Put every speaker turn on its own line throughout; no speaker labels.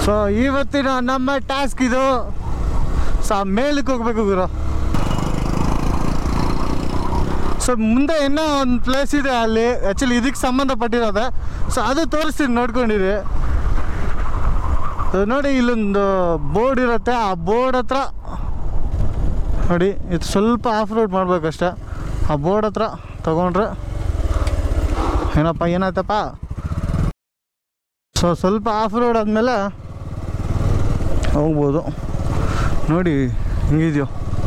So ಇವತ್ತಿನ ನಮ್ಮ task ಇದು ಸೊ ಮೇಲಕ್ಕೆ ಹೋಗ್ಬೇಕು ಗುರು ಸೊ ಮುಂದೆ ಇನ್ನೂ ಒಂದು ಪ್ಲೇಸ್ ಇದೆ ಅಲ್ಲಿ ಆ್ಯಕ್ಚುಲಿ ಇದಕ್ಕೆ ಸಂಬಂಧಪಟ್ಟಿರೋದೆ ಸೊ ಅದು ತೋರಿಸ್ತೀನಿ ನೋಡ್ಕೊಂಡಿರಿ ಸೊ ನೋಡಿ ಇಲ್ಲೊಂದು ಬೋರ್ಡ್ ಇರುತ್ತೆ ಆ ಬೋರ್ಡ್ ಹತ್ರ ನೋಡಿ ಇದು ಸ್ವಲ್ಪ ಆಫ್ ರೋಡ್ ಮಾಡ್ಬೇಕಷ್ಟೆ ಆ ಬೋರ್ಡ್ ಹತ್ರ ತಗೊಂಡ್ರೆ ಏನಪ್ಪ ಏನಾಯ್ತಪ್ಪ ಸೊ ಸ್ವಲ್ಪ ಆಫ್ ರೋಡ್ ಆದಮೇಲೆ ಹೋಗ್ಬೋದು ನೋಡಿ ಹಿಂಗಿದೆಯೋ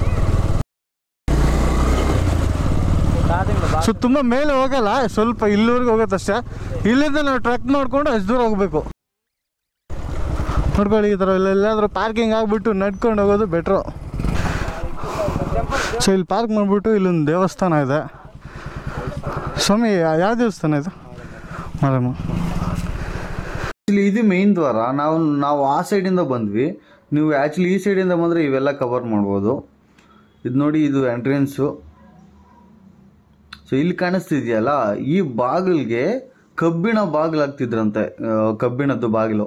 ಸೊ ತುಂಬ ಮೇಲೆ ಹೋಗಲ್ಲ ಸ್ವಲ್ಪ ಇಲ್ಲಿವರೆಗೆ ಹೋಗುತ್ತಷ್ಟೇ ಇಲ್ಲಿಂದ ನಾವು ಟ್ರಕ್ ಮಾಡ್ಕೊಂಡು ಅಷ್ಟು ದೂರ ಹೋಗಬೇಕು ನೋಡ್ಕೊಳ್ಳಿ ಈ ಥರ ಎಲ್ಲಾದರೂ ಪಾರ್ಕಿಂಗ್ ಆಗಿಬಿಟ್ಟು ನಡ್ಕೊಂಡು ಹೋಗೋದು ಬೆಟ್ರು ಸೊ ಇಲ್ಲಿ ಪಾರ್ಕ್ ಮಾಡಿಬಿಟ್ಟು ಇಲ್ಲೊಂದು ದೇವಸ್ಥಾನ ಇದೆ ಸ್ವಾಮಿ ಯಾವ ದೇವಸ್ಥಾನ ಇದು ಮರಮ್ಮ
ಆಕ್ಚುಲಿ ಇದು ಮೇನ್ ದ್ವಾರ ನಾವು ನಾವು ಆ ಸೈಡಿಂದ ಬಂದ್ವಿ ನೀವು ಆ್ಯಕ್ಚುಲಿ ಈ ಸೈಡಿಂದ ಬಂದರೆ ಇವೆಲ್ಲ ಕವರ್ ಮಾಡ್ಬೋದು ಇದು ನೋಡಿ ಇದು ಎಂಟ್ರೆನ್ಸು ಸೊ ಇಲ್ಲಿ ಕಾಣಿಸ್ತಿದೆಯಲ್ಲ ಈ ಬಾಗಿಲಿಗೆ ಕಬ್ಬಿಣ ಬಾಗಿಲು ಹಾಕ್ತಿದ್ರಂತೆ ಆ, ಕಬ್ಬಿಣದ್ದು ಬಾಗಿಲು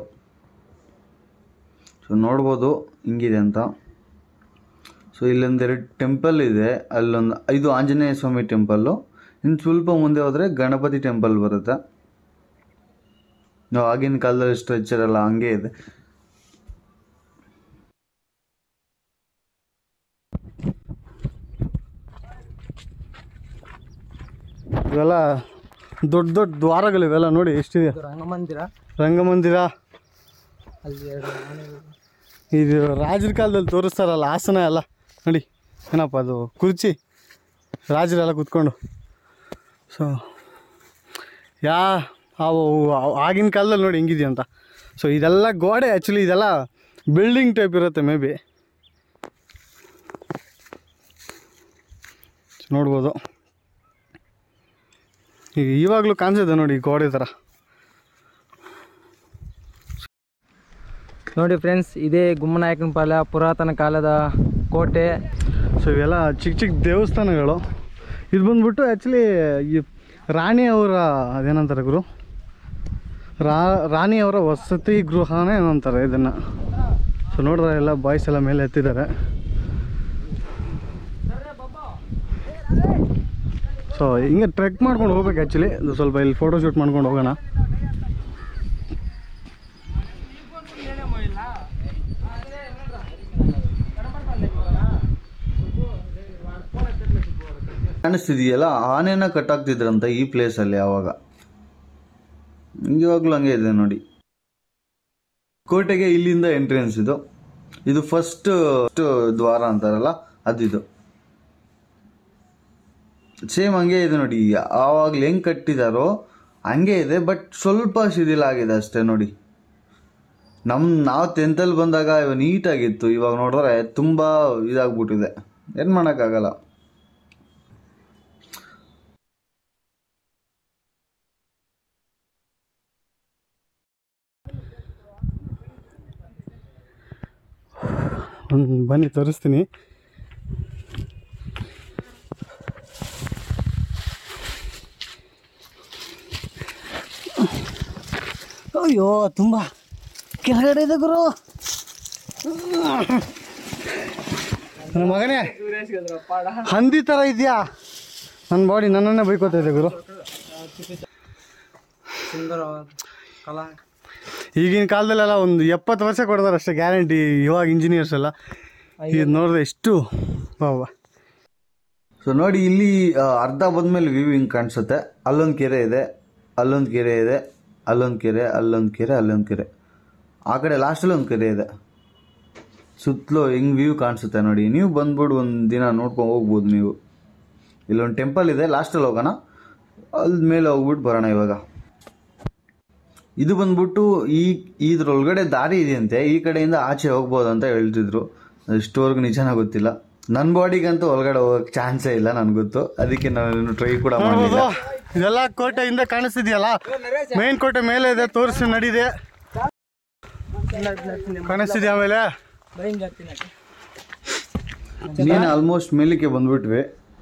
ಸೊ ನೋಡ್ಬೋದು ಹಿಂಗಿದೆ ಅಂತ ಸೊ ಇಲ್ಲೊಂದೆರಡು ಟೆಂಪಲ್ ಇದೆ ಅಲ್ಲೊಂದು ಇದು ಆಂಜನೇಯ ಸ್ವಾಮಿ ಟೆಂಪಲ್ಲು ಇನ್ನು ಸ್ವಲ್ಪ ಮುಂದೆ ಹೋದರೆ ಗಣಪತಿ ಟೆಂಪಲ್ ಬರುತ್ತೆ ನಾವು ಆಗಿನ ಕಾಲದಲ್ಲಿ ಸ್ಟ್ರಕ್ಚರ್ ಎಲ್ಲ ಹಂಗೆ ಇದೆ
ಇವೆಲ್ಲ ದೊಡ್ಡ ದೊಡ್ಡ ದ್ವಾರಗಳು ಇವೆಲ್ಲ ನೋಡಿ ಎಷ್ಟಿದೆ
ರಂಗಮಂದಿರ
ರಂಗಮಂದಿರ
ಅಲ್ಲಿ ಎರಡು ಆನೆಗಳು
ಇದು ರಾಜರ ಕಾಲದಲ್ಲಿ ತೋರಿಸ್ತಾರಲ್ಲ ಆಸನ ಎಲ್ಲ ನೋಡಿ ಏನಪ್ಪ ಅದು ಕುರ್ಚಿ ರಾಜರೆಲ್ಲ ಕೂತ್ಕೊಂಡು ಸೊ ಯಾ ಅವು ಅವು ಆಗಿನ ಕಾಲದಲ್ಲಿ ನೋಡಿ ಹೆಂಗಿದೆಯಾ ಅಂತ ಸೊ ಇದೆಲ್ಲ ಗೋಡೆ ಆ್ಯಕ್ಚುಲಿ ಇದೆಲ್ಲ ಬಿಲ್ಡಿಂಗ್ ಟೈಪ್ ಇರುತ್ತೆ ಮೇ ಬಿ ನೋಡ್ಬೋದು ಈಗ ಇವಾಗಲೂ ಕಾಣಿಸಿದೆ ನೋಡಿ ಈ ಗೋಡೆ ಥರ
ನೋಡಿ ಫ್ರೆಂಡ್ಸ್ ಇದೇ ಗುಮ್ಮನಾಯಕನ ಪಾಳ್ಯ ಪುರಾತನ ಕಾಲದ ಕೋಟೆ
ಸೊ ಇವೆಲ್ಲ ಚಿಕ್ಕ ಚಿಕ್ಕ ದೇವಸ್ಥಾನಗಳು ಇದು ಬಂದ್ಬಿಟ್ಟು ಆ್ಯಕ್ಚುಲಿ ಈ ರಾಣಿಯವರ ಅದೇನಂತಾರೆ ಗುರು ರಾ ರಾಣಿಯವರ ವಸತಿ ಗೃಹನೇ ಏನೋ ಅಂತಾರೆ ಇದನ್ನು ಸೊ ನೋಡಿದ್ರೆ ಎಲ್ಲ ಬಾಯ್ಸ್ ಎಲ್ಲ ಮೇಲೆ ಎತ್ತಿದ್ದಾರೆ ಸೊ ಹಿಂಗೆ ಟ್ರೆಕ್ ಮಾಡ್ಕೊಂಡು ಹೋಗ್ಬೇಕು ಆ್ಯಕ್ಚುಲಿ ಸ್ವಲ್ಪ ಇಲ್ಲಿ ಫೋಟೋ ಶೂಟ್ ಮಾಡ್ಕೊಂಡು ಹೋಗೋಣ
ಕಾಣಿಸ್ತಿದೆಯಲ್ಲ ಆನೆನ ಕಟ್ಟಾಕ್ತಿದ್ರಂತ ಈ ಪ್ಲೇಸಲ್ಲಿ ಆವಾಗ ಇವಾಗಲೂ ಹಂಗೆ ಇದೆ ನೋಡಿ ಕೋಟೆಗೆ ಇಲ್ಲಿಂದ ಎಂಟ್ರೆನ್ಸ್ ಇದು ಇದು ಫಸ್ಟ್ ದ್ವಾರ ಅಂತಾರಲ್ಲ ಅದಿದು ಸೇಮ್ ಹಂಗೆ ಇದೆ ನೋಡಿ ಆವಾಗಲೇ ಹೆಂಗೆ ಕಟ್ಟಿದಾರೋ ಹಂಗೆ ಇದೆ ಬಟ್ ಸ್ವಲ್ಪ ಶಿಥಿಲ ಆಗಿದೆ ಅಷ್ಟೇ ನೋಡಿ ನಮ್ಮ ನಾವು ಟೆಂತಲ್ಲಿ ಬಂದಾಗ ಇವ ನೀಟಾಗಿತ್ತು ಇವಾಗ ನೋಡಿದ್ರೆ ತುಂಬ ಇದಾಗ್ಬಿಟ್ಟಿದೆ ಏನು ಮಾಡೋಕ್ಕಾಗಲ್ಲ
ಹ್ಮ್, ಬನ್ನಿ ತೋರಿಸ್ತೀನಿ ಅಯ್ಯೋ ತುಂಬ ಕೆಳಗಡೆ ಇದೆ ಗುರು ನನ್ನ ಮಗನೇ ಹಂದಿ ಥರ ಇದೆಯಾ ನನ್ನ ಬಾಡಿ ನನ್ನನ್ನೇ ಬೈಕೋತಾ ಇದೆ ಗುರು
ಸುಂದರವಾದ ಕಲಾ
ಈಗಿನ ಕಾಲದಲ್ಲೆಲ್ಲ ಒಂದು ಎಪ್ಪತ್ತು ವರ್ಷ ಕೊಡ್ತಾರೆ ಅಷ್ಟೇ ಗ್ಯಾರಂಟಿ ಇವಾಗ ಇಂಜಿನಿಯರ್ಸ್ ಎಲ್ಲ ಇದು ನೋಡಿದ್ರೆ ಎಷ್ಟು ಬಾಬಾ
ಸೊ ನೋಡಿ ಇಲ್ಲಿ ಆ, ಅರ್ಧ ಬಂದ್ಮೇಲೆ ವ್ಯೂ ಹಿಂಗೆ ಕಾಣಿಸುತ್ತೆ ಅಲ್ಲೊಂದು ಕೆರೆ ಇದೆ ಅಲ್ಲೊಂದು ಕೆರೆ ಇದೆ ಅಲ್ಲೊಂದು ಕೆರೆ ಅಲ್ಲೊಂದು ಕೆರೆ ಅಲ್ಲೊಂದು ಕೆರೆ ಆ ಕಡೆ ಲಾಸ್ಟಲ್ಲಿ ಒಂದು ಕೆರೆ ಇದೆ ಸುತ್ತಲೂ ಹೆಂಗೆ ವ್ಯೂ ಕಾಣಿಸುತ್ತೆ ನೋಡಿ ನೀವು ಬಂದ್ಬಿಟ್ಟು ಒಂದು ದಿನ ನೋಡ್ಕೊಂಡು ಹೋಗ್ಬೋದು ನೀವು ಇಲ್ಲೊಂದು ಟೆಂಪಲ್ ಇದೆ ಲಾಸ್ಟಲ್ಲಿ ಹೋಗೋಣ ಅಲ್ಲಿ ಮೇಲೆ ಹೋಗ್ಬಿಟ್ಟು ಬರೋಣ ಇವಾಗ ಇದು ಬಂದ್ಬಿಟ್ಟು ಈ ಇದ್ರೊಳಗಡೆ ದಾರಿ ಇದೆಯಂತೆ ಈ ಕಡೆಯಿಂದ ಆಚೆ ಹೋಗ್ಬೋದು ಅಂತ ಹೇಳ್ತಿದ್ರು ಇಷ್ಟವರೆಗೂ ನಿಜನ ಗೊತ್ತಿಲ್ಲ ನನ್ನ ಬಾಡಿಗಂತೂ ಒಳಗಡೆ ಹೋಗಕ್ಕೆ ಚಾನ್ಸೇ ಇಲ್ಲ ನನಗೆ ಗೊತ್ತು ಅದಕ್ಕೆ ನಾನು ಟ್ರೈ ಕೂಡ ಮಾಡಲಿಲ್ಲ
ನೋಡ್ಬೋದು ಇದೆಲ್ಲ ಕೋಟೆಯಿಂದ ಕಾಣಿಸ್ತಿದೆಯಲ್ಲ ಮೇನ್ ಕೋಟೆ ಮೇಲೆ ಇದೆ ತೋರಿಸಿ ನಡಿದೆ ಕಾಣಿಸ್ತಿದ್ಯಾ ಆಮೇಲೆ
ನೀನು ಆಲ್ಮೋಸ್ಟ್ ಮೇಲಕ್ಕೆ ಬಂದ್ಬಿಟ್ವಿ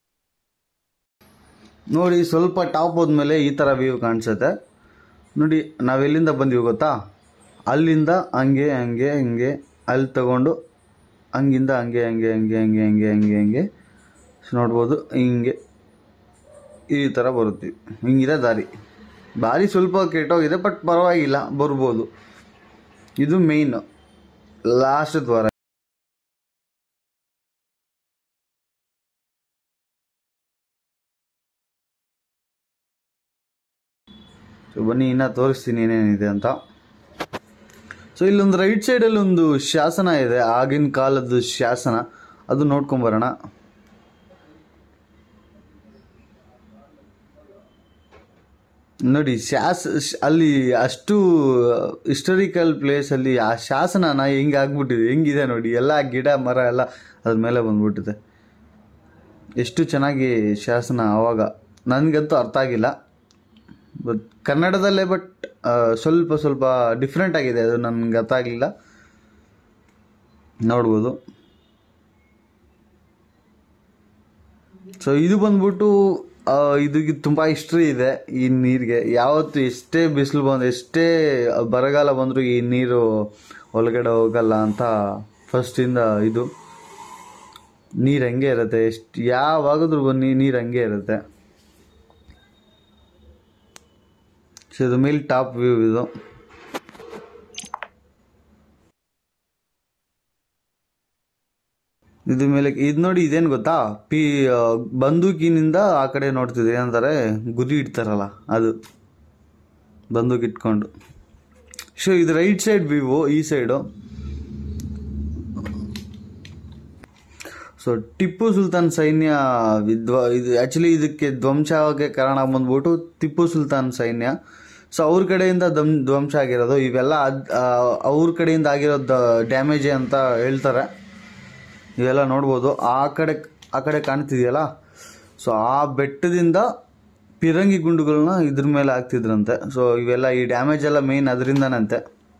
ನೋಡಿ ಸ್ವಲ್ಪ ಟಾಪ್ ಹೋದ್ಮೇಲೆ ಈ ಥರ ವ್ಯೂ ಕಾಣಿಸುತ್ತೆ ನೋಡಿ ನಾವೆಲ್ಲಿಂದ ಬಂದ್ವಿ ಗೊತ್ತಾ ಅಲ್ಲಿಂದ ಹಂಗೆ ಹಂಗೆ ಹಂಗೆ ಅಲ್ಲಿ ತಗೊಂಡು ಹಂಗಿಂದ ಹಂಗೆ ಹಂಗೆ ಹಂಗೆ ಹಂಗೆ ಹಂಗೆ ಹಂಗೆ ಹಂಗೆ ನೋಡ್ಬೋದು ಹಿಂಗೆ ಈ ಥರ ಬರುತ್ತೀವಿ ಹಿಂಗಿದೆ ದಾರಿ ದಾರಿ ಸ್ವಲ್ಪ ಕೆಟ್ಟೋಗಿದೆ ಬಟ್ ಪರವಾಗಿಲ್ಲ ಬರ್ಬೋದು ಇದು ಮೇಯ್ನ್ ಲಾಸ್ಟ್ ದ್ವಾರ ಸೊ ಬನ್ನಿ ಇನ್ನು ತೋರಿಸ್ತೀನಿ ಏನೇನಿದೆ ಅಂತ ಸೊ ಇಲ್ಲೊಂದು ರೈಟ್ ಸೈಡಲ್ಲಿ ಒಂದು ಶಾಸನ ಇದೆ ಆಗಿನ ಕಾಲದ ಶಾಸನ ಅದು ನೋಡ್ಕೊಂಬರೋಣ ನೋಡಿ ಶಾಸ ಶ- ಅಲ್ಲಿ ಅಷ್ಟು ಹಿಸ್ಟರಿಕಲ್ ಪ್ಲೇಸಲ್ಲಿ ಆ ಶಾಸನನ ಹೆಂಗೆ ಆಗ್ಬಿಟ್ಟಿದೆ ಹೆಂಗಿದೆ ನೋಡಿ ಎಲ್ಲ ಗಿಡ ಮರ ಎಲ್ಲ ಅದ್ರ ಮೇಲೆ ಬಂದ್ಬಿಟ್ಟಿದೆ ಎಷ್ಟು ಚೆನ್ನಾಗಿ ಶಾಸನ ಆವಾಗ ನನಗಂತೂ ಅರ್ಥ ಆಗಿಲ್ಲ ಬಟ್ ಕನ್ನಡದಲ್ಲೇ ಬಟ್ ಸ್ವಲ್ಪ ಸ್ವಲ್ಪ ಡಿಫ್ರೆಂಟ್ ಆಗಿದೆ ಅದು ನನಗೆ ಅರ್ಥ ಆಗಲಿಲ್ಲ ನೋಡ್ಬೋದು ಸೊ ಇದು ಬಂದ್ಬಿಟ್ಟು ಆ, ಇದಕ್ಕೆ ತುಂಬ ಹಿಸ್ಟ್ರಿ ಇದೆ ಈ ನೀರಿಗೆ ಯಾವತ್ತು ಎಷ್ಟೇ ಬಿಸಿಲು ಬಂದು ಎಷ್ಟೇ ಬರಗಾಲ ಬಂದರೂ ಈ ನೀರು ಒಳಗಡೆ ಹೋಗಲ್ಲ ಅಂತ ಫಸ್ಟಿಂದ ಇದು ನೀರು ಹಂಗೆ ಇರುತ್ತೆ ಎಷ್ಟು ಯಾವಾಗಾದ್ರೂ ಬನ್ನಿ ನೀರು ಹಂಗೆ ಇರುತ್ತೆ ಸೊ ಇದು ಮೇಲ್ ಟಾಪ್ ವ್ಯೂ ಇದು ಇದು ಮೇಲೆ ಇದು ನೋಡಿ ಇದೇನು ಗೊತ್ತಾ ಪಿ ಆ, ಬಂದೂಕಿನಿಂದ ಆ ಕಡೆ ನೋಡ್ತಿದ್ದೆ ಏನಂತಾರೆ ಗುರಿ ಇಡ್ತಾರಲ್ಲ ಅದು ಬಂದೂಕ್ ಇಟ್ಕೊಂಡು ಸೊ ಇದು ರೈಟ್ ಸೈಡ್ ವ್ಯೂ ಈ ಸೈಡು ಸೊ ಟಿಪ್ಪು ಸುಲ್ತಾನ್ ಸೈನ್ಯ ವಿದ್ವ ಇದು ಆ್ಯಕ್ಚುಲಿ ಇದಕ್ಕೆ ಧ್ವಂಸ ಆಗೋಕ್ಕೆ ಕಾರಣ ಬಂದ್ಬಿಟ್ಟು ಟಿಪ್ಪು ಸುಲ್ತಾನ್ ಸೈನ್ಯ ಸೊ ಅವ್ರ ಕಡೆಯಿಂದ ದಮ್ ಧ್ವಂಸ ಆಗಿರೋದು ಇವೆಲ್ಲ ಅದ್ ಆ, ಅವ್ರ ಕಡೆಯಿಂದ ಆಗಿರೋ ಡ್ಯಾಮೇಜ್ ಅಂತ ಹೇಳ್ತಾರೆ ಇವೆಲ್ಲ ನೋಡ್ಬೋದು ಆ ಕಡೆ ಆ ಕಡೆ ಕಾಣ್ತಿದೆಯಲ್ಲ ಸೊ ಆ ಬೆಟ್ಟದಿಂದ ಪಿರಂಗಿ ಗುಂಡುಗಳನ್ನ ಇದ್ರ ಮೇಲೆ ಹಾಕ್ತಿದ್ರಂತೆ ಸೊ ಇವೆಲ್ಲ ಈ ಡ್ಯಾಮೇಜ್ ಎಲ್ಲ ಮೇಯ್ನ್ ಅದರಿಂದನಂತೆ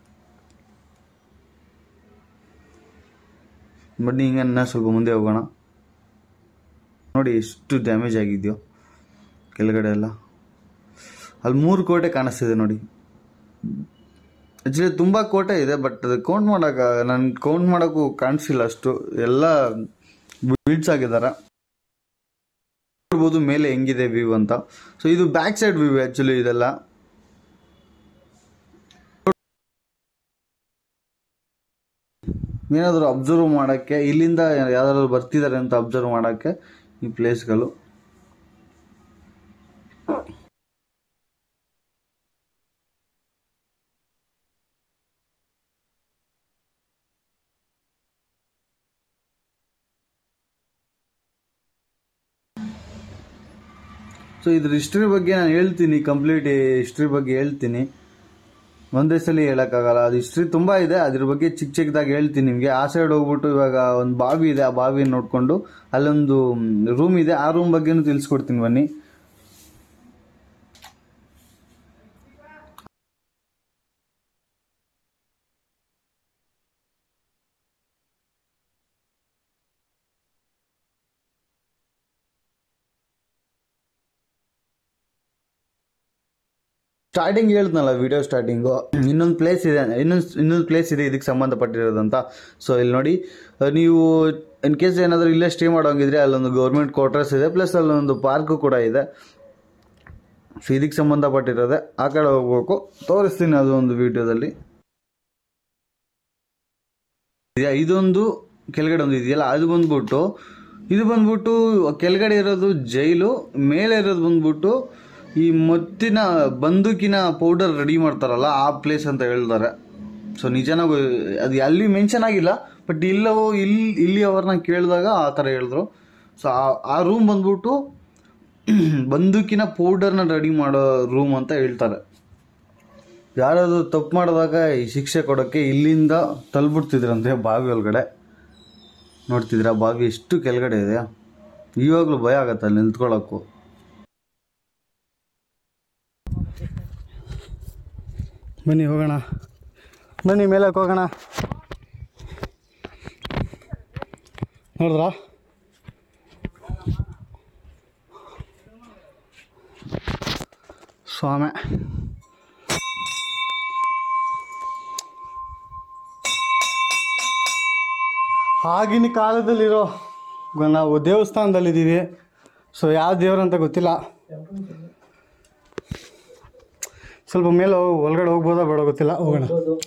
ಬನ್ನಿ ಹಿಂಗೆ ಇನ್ನೂ ಸ್ವಲ್ಪ ಮುಂದೆ ಹೋಗೋಣ ನೋಡಿ ಎಷ್ಟು ಡ್ಯಾಮೇಜ್ ಆಗಿದೆಯೋ ಕೆಳಗಡೆ ಎಲ್ಲ ಅಲ್ಲಿ ಮೂರು ಕೋಟೆ ಕಾಣಿಸ್ತಿದೆ ನೋಡಿ ಆ್ಯಕ್ಚುಲಿ ತುಂಬ ಕೋಟೆ ಇದೆ ಬಟ್ ಅದು ಕೌಂಟ್ ಮಾಡೋಕೆ ನಾನು ಕೌಂಟ್ ಮಾಡೋಕ್ಕೂ ಕಾಣಿಸಿಲ್ಲ ಅಷ್ಟು ಎಲ್ಲ ಬಿಲ್ಡ್ಸ್ ಆಗಿದ್ದಾರೆ ನೋಡ್ಬೋದು ಮೇಲೆ ಹೆಂಗಿದೆ ವ್ಯೂ ಅಂತ ಸೊ ಇದು ಬ್ಯಾಕ್ ಸೈಡ್ ವ್ಯೂ ಆ್ಯಕ್ಚುಲಿ ಇದೆಲ್ಲ ಏನಾದರೂ ಅಬ್ಸರ್ವ್ ಮಾಡೋಕ್ಕೆ ಇಲ್ಲಿಂದ ಯಾವ್ದಾದ್ರು ಬರ್ತಿದ್ದಾರೆ ಅಂತ ಅಬ್ಸರ್ವ್ ಮಾಡೋಕ್ಕೆ ಈ ಪ್ಲೇಸ್ಗಳು ಸೊ ಇದ್ರ ಹಿಸ್ಟ್ರಿ ಬಗ್ಗೆ ನಾನು ಹೇಳ್ತೀನಿ ಕಂಪ್ಲೀಟ್ ಹಿಸ್ಟ್ರಿ ಬಗ್ಗೆ ಹೇಳ್ತೀನಿ ಒಂದೇ ಸಲ ಹೇಳೋಕ್ಕಾಗಲ್ಲ ಅದು ಹಿಸ್ಟ್ರಿ ತುಂಬ ಇದೆ ಅದ್ರ ಬಗ್ಗೆ ಚಿಕ್ಕ ಚಿಕ್ಕದಾಗಿ ಹೇಳ್ತೀನಿ ನಿಮಗೆ ಆ ಸೈಡ್ ಹೋಗ್ಬಿಟ್ಟು ಇವಾಗ ಒಂದು ಬಾವಿ ಇದೆ ಆ ಬಾವಿ ನೋಡಿಕೊಂಡು ಅಲ್ಲೊಂದು ರೂಮ್ ಇದೆ ಆ ರೂಮ್ ಬಗ್ಗೆನೂ ತಿಳಿಸ್ಕೊಡ್ತೀನಿ ಬನ್ನಿ ಸ್ಟಾರ್ಟಿಂಗ್ ಹೇಳಿದ್ನಲ್ಲ ವಿಡಿಯೋ ಸ್ಟಾರ್ಟಿಂಗು ಇನ್ನೊಂದು ಪ್ಲೇಸ್ ಇದೆ ಇನ್ನೊಂದು ಇನ್ನೊಂದು ಪ್ಲೇಸ್ ಇದೆ ಇದಕ್ಕೆ ಸಂಬಂಧಪಟ್ಟಿರೋದಂತ ಸೊ ಇಲ್ಲಿ ನೋಡಿ ಅಹ್, ನೀವು ಇನ್ ಕೇಸ್ ಏನಾದರೂ ಇಲ್ಲೇ ಸ್ಟೇ ಮಾಡೋಂಗಿದ್ರೆ ಅಲ್ಲೊಂದು ಗೌರ್ಮೆಂಟ್ ಕ್ವಾರ್ಟರ್ಸ್ ಇದೆ ಪ್ಲಸ್ ಅಲ್ಲೊಂದು ಪಾರ್ಕು ಕೂಡ ಇದೆ ಸೊ ಇದಕ್ಕೆ ಸಂಬಂಧಪಟ್ಟಿರೋದೆ ಆ ಕಡೆ ಹೋಗ್ಬೇಕು ತೋರಿಸ್ತೀನಿ ಅದು ಒಂದು ವಿಡಿಯೋದಲ್ಲಿ ಇದೆಯಾ? ಇದೊಂದು ಕೆಳಗಡೆ ಒಂದು ಇದೆಯಲ್ಲ ಅದು ಬಂದ್ಬಿಟ್ಟು ಇದು ಬಂದ್ಬಿಟ್ಟು ಕೆಳಗಡೆ ಇರೋದು ಜೈಲು ಮೇಲೆ ಇರೋದು ಬಂದ್ಬಿಟ್ಟು ಈ ಮತ್ತಿನ ಬಂದೂಕಿನ ಪೌಡರ್ ರೆಡಿ ಮಾಡ್ತಾರಲ್ಲ ಆ ಪ್ಲೇಸ್ ಅಂತ ಹೇಳ್ತಾರೆ ಸೊ ನಿಜನಾಗ ಅದು ಎಲ್ಲಿ ಮೆನ್ಷನ್ ಆಗಿಲ್ಲ ಬಟ್ ಇಲ್ಲವೋ ಇಲ್ಲಿ ಇಲ್ಲಿ ಅವ್ರನ್ನ ಕೇಳಿದಾಗ ಆ ಥರ ಹೇಳಿದ್ರು ಸೊ ಆ ರೂಮ್ ಬಂದ್ಬಿಟ್ಟು ಬಂದೂಕಿನ ಪೌಡರ್ನ ರೆಡಿ ಮಾಡೋ ರೂಮ್ ಅಂತ ಹೇಳ್ತಾರೆ ಯಾರಾದರೂ ತಪ್ಪು ಮಾಡಿದಾಗ ಈ ಶಿಕ್ಷೆ ಕೊಡೋಕ್ಕೆ ಇಲ್ಲಿಂದ ತಲ್ಬಿಡ್ತಿದ್ರಂತೆ ಬಾವಿ ಒಳಗಡೆ ನೋಡ್ತಿದ್ದೀರಾ ಬಾವಿ ಎಷ್ಟು ಕೆಳಗಡೆ ಇದೆ ಇವಾಗಲೂ ಭಯ ಆಗತ್ತೆ ಅಲ್ಲಿ ನಿಂತ್ಕೊಳ್ಳೋಕ್ಕೂ
ಬನ್ನಿ ಹೋಗೋಣ ಬನ್ನಿ ಮೇಲಕ್ಕೆ ಹೋಗೋಣ ನೋಡಿದ್ರಾ ಸ್ವಾಮಿ ಆಗಿನ ಕಾಲದಲ್ಲಿರೋ ಗ- ನಾವು ದೇವಸ್ಥಾನದಲ್ಲಿದ್ದೀವಿ ಸೊ ಯಾವ ದೇವ್ರಂತ ಗೊತ್ತಿಲ್ಲ ಸ್ವಲ್ಪ ಮೇಲೆ ಹೋಗ್- ಒಳಗಡೆ ಹೋಗ್ಬೋದಾ ಬೇಡ ಗೊತ್ತಿಲ್ಲ ಹೋಗೋಣ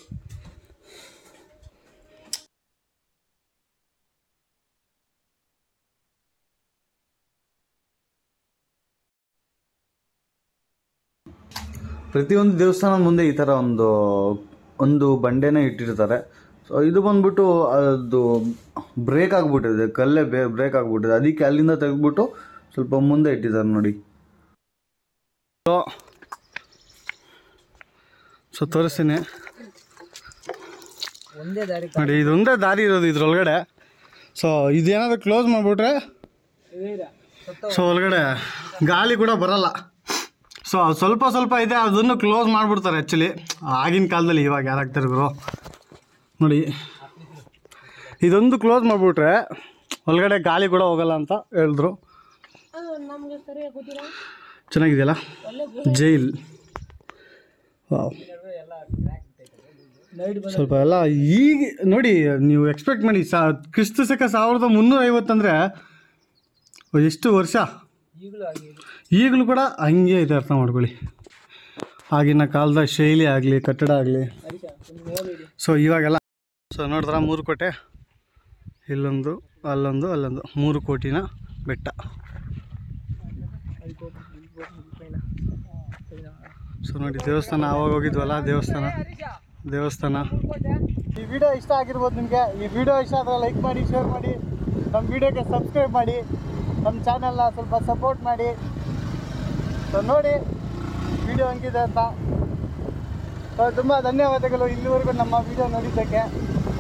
ಪ್ರತಿಯೊಂದು ದೇವಸ್ಥಾನದ ಮುಂದೆ ಈ ಥರ ಒಂದು ಒಂದು ಬಂಡೆನ ಇಟ್ಟಿರ್ತಾರೆ ಸೊ ಇದು ಬಂದ್ಬಿಟ್ಟು ಅದು ಬ್ರೇಕ್ ಆಗಿಬಿಟ್ಟಿದೆ ಕಲ್ಲೇ ಬೇ ಬ್ರೇಕ್ ಆಗಿಬಿಟ್ಟಿದೆ ಅದಕ್ಕೆ ಅಲ್ಲಿಂದ ತೆಗೆದ್ಬಿಟ್ಟು ಸ್ವಲ್ಪ ಮುಂದೆ ಇಟ್ಟಿದ್ದಾರೆ ನೋಡಿ
ಸೊ ತೋರಿಸ್ತೀನಿ
ಒಂದೇ ದಾರಿ
ನೋಡಿ ಇದೊಂದೇ ದಾರಿ ಇರೋದು ಇದ್ರೊಳಗಡೆ ಸೊ ಇದೇನಾದ್ರು ಕ್ಲೋಸ್ ಮಾಡಿಬಿಟ್ರೆ ಸೊ ಒಳಗಡೆ ಗಾಳಿ ಕೂಡ ಬರಲ್ಲ ಸೊ ಸ್ವಲ್ಪ ಸ್ವಲ್ಪ ಇದೆ ಅದನ್ನು ಕ್ಲೋಸ್ ಮಾಡಿಬಿಡ್ತಾರೆ ಆ್ಯಕ್ಚುಲಿ ಆಗಿನ ಕಾಲದಲ್ಲಿ ಇವಾಗ ಯಾರಾಗ್ತಾರೆ ಗುರು ನೋಡಿ ಇದೊಂದು ಕ್ಲೋಸ್ ಮಾಡಿಬಿಟ್ರೆ ಒಳಗಡೆ ಗಾಳಿ ಕೂಡ ಹೋಗಲ್ಲ ಅಂತ ಹೇಳಿದ್ರು ಚೆನ್ನಾಗಿದೆಯಲ್ಲ ಜೈಲ್ ವಾವ್ ಸ್ವಲ್ಪ ಎಲ್ಲ ಈಗ ನೋಡಿ ನೀವು ಎಕ್ಸ್ಪೆಕ್ಟ್ ಮಾಡಿ ಸಾ ಕ್ರಿಸ್ತ ಶಕ ಸಾವಿರದ ಮುನ್ನೂರ ಐವತ್ತಂದರೆ ಎಷ್ಟು ವರ್ಷ
ಈಗಲೂ ಆಗಿ
ಈಗಲೂ ಕೂಡ ಹಂಗೆ ಇದೆ ಅರ್ಥ ಮಾಡ್ಕೊಳ್ಳಿ ಆಗಿನ ಕಾಲದ ಶೈಲಿ ಆಗಲಿ ಕಟ್ಟಡ ಆಗಲಿ ಸೊ ಇವಾಗೆಲ್ಲ ಸೊ ನೋಡಿದ್ರ ಮೂರು ಕೋಟೆ ಇಲ್ಲೊಂದು ಅಲ್ಲೊಂದು ಅಲ್ಲೊಂದು ಮೂರು ಕೋಟಿನ ಬೆಟ್ಟ ಸೊ ನೋಡಿ ದೇವಸ್ಥಾನ ಆವಾಗ ಹೋಗಿದ್ವಲ್ಲ ದೇವಸ್ಥಾನ ದೇವಸ್ಥಾನ ಈ ವಿಡಿಯೋ ಇಷ್ಟ ಆಗಿರ್ಬೋದು ನಿಮಗೆ ಈ ವಿಡಿಯೋ ಇಷ್ಟ ಆದರೆ ಲೈಕ್ ಮಾಡಿ ಶೇರ್ ಮಾಡಿ ನಮ್ಮ ವಿಡಿಯೋಗೆ ಸಬ್ಸ್ಕ್ರೈಬ್ ಮಾಡಿ ನಮ್ಮ ಚಾನಲ್ನ ಸ್ವಲ್ಪ ಸಪೋರ್ಟ್ ಮಾಡಿ ಸೊ ನೋಡಿ ವಿಡಿಯೋ ಹೆಂಗಿದೆ ಅಂತ ಸೊ ತುಂಬ ಧನ್ಯವಾದಗಳು ಇಲ್ಲಿವರೆಗೂ ನಮ್ಮ ವಿಡಿಯೋ ನೋಡಿದ್ದಕ್ಕೆ